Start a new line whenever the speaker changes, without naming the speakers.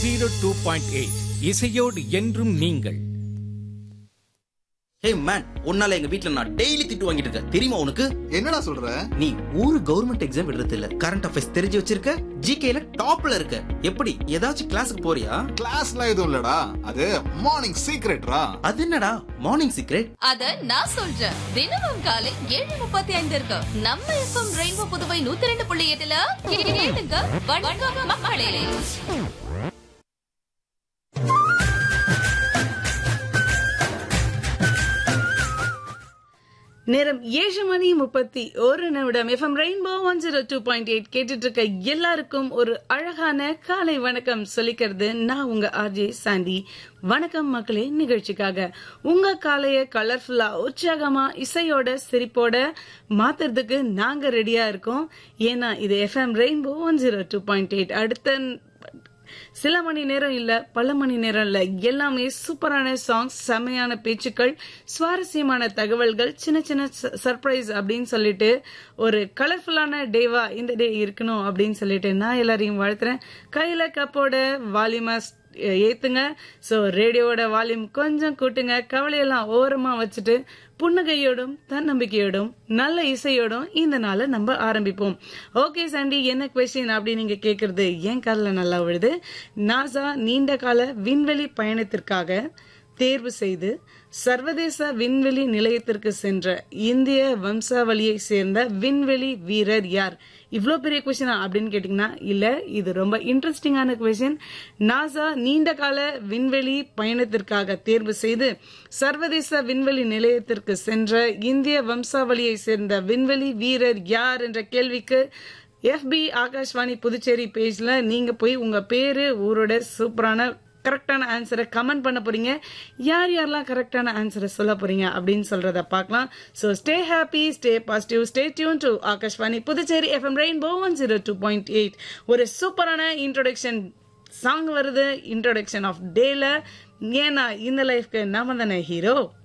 zero two point eight இசையோடு என்றும் நீங்கள்
ஹே மேன் உன்னால எங்க வீட்ல நான் டெய்லி திட்டு வாங்கிட்டு இருக்கேன் தெரியுமா உனக்கு
என்னடா சொல்ற
நீ ஒரு கவர்மெண்ட் எக்ஸாம் எழுதுறது இல்ல கரண்ட் அஃபேர்ஸ் தெரிஞ்சு வச்சிருக்க ஜிகேல டாப்ல இருக்க எப்படி ஏதாச்சும் கிளாஸுக்கு போறியா
கிளாஸ்லாம் எதுவும் இல்லடா அது மார்னிங் சீக்ரெட்ரா
அது என்னடா மார்னிங் சீக்ரெட்
அத நான் சொல்றேன் தினமும் காலை ஏழு முப்பத்தி ஐந்து இருக்கு நம்ம எஃப்எம் ரெயின்போ புதுவை நூத்தி ரெண்டு புள்ளி எட்டுல கேளுங்க வணக்கம் மக்களே
நேரம் ஏழு மணி முப்பத்தி ஒரு நிமிடம் FM Rainbow one zero two point eight கேட்டுட்டு இருக்க எல்லாருக்கும் ஒரு அழகான காலை வணக்கம் சொல்லிக்கிறது நான் உங்க ஆர்ஜே சாண்டி வணக்கம் மக்களே நிகழ்ச்சிக்காக உங்க காலைய கலர்ஃபுல்லா உற்சாகமா இசையோட சிரிப்போட மாத்துறதுக்கு நாங்க ரெடியா இருக்கோம் ஏன்னா இது FM Rainbow one zero two point eight அடுத்த சில மணி நேரம் இல்ல பல மணி நேரம் இல்ல எல்லாமே சூப்பரான சாங்ஸ் செமையான பேச்சுக்கள் சுவாரஸ்யமான தகவல்கள் சின்ன சின்ன சர்ப்ரைஸ் அப்படின்னு சொல்லிட்டு ஒரு கலர்ஃபுல்லான டேவா இந்த டே இருக்கணும் அப்படின்னு சொல்லிட்டு நான் எல்லாரையும் வாழ்த்துறேன் கையில கப்போட வால்யூமா ஏத்துங்க சோ ரேடியோவோட வால்யூம் கொஞ்சம் கூட்டுங்க கவலையெல்லாம் ஓரமா வச்சுட்டு புன்னகையோடும் தன்னம்பிக்கையோடும் நல்ல இசையோடும் இந்த நாளை நம்ம ஆரம்பிப்போம் ஓகே சாண்டி என்ன கொஸ்டின் அப்படி நீங்க கேக்குறது என் காலில் நல்லா விழுது நாசா நீண்ட கால விண்வெளி பயணத்திற்காக தேர்வு செய்து சர்வதேச விண்வெளி நிலையத்திற்கு சென்ற இந்திய வம்சாவளியை சேர்ந்த விண்வெளி வீரர் யார் இவ்வளோ பெரிய கொஸ்டினா அப்படின்னு கேட்டீங்கன்னா இல்ல இது ரொம்ப இன்ட்ரெஸ்டிங்கான கொஸ்டின் நாசா நீண்ட கால விண்வெளி பயணத்திற்காக தேர்வு செய்து சர்வதேச விண்வெளி நிலையத்திற்கு சென்ற இந்திய வம்சாவளியை சேர்ந்த விண்வெளி வீரர் யார் என்ற கேள்விக்கு எஃபி ஆகாஷ்வாணி புதுச்சேரி பேஜ்ல நீங்க போய் உங்க பேரு ஊரோட சூப்பரான கரெக்டான ஆன்சரை கமெண்ட் பண்ண போறீங்க யார் யாரெல்லாம் கரெக்டான ஆன்சரை சொல்ல போறீங்க அப்படின்னு சொல்றத பார்க்கலாம் so stay happy stay positive stay tune to Akashvani Puducherry FM Rainbow one zero two point eight ஒரு சூப்பரான இன்ட்ரோடக்ஷன் சாங் வருது இன்ட்ரோடக்ஷன் ஆஃப் டேல ஏன்னா இந்த லைஃப்க்கு நாம தானே ஹீரோ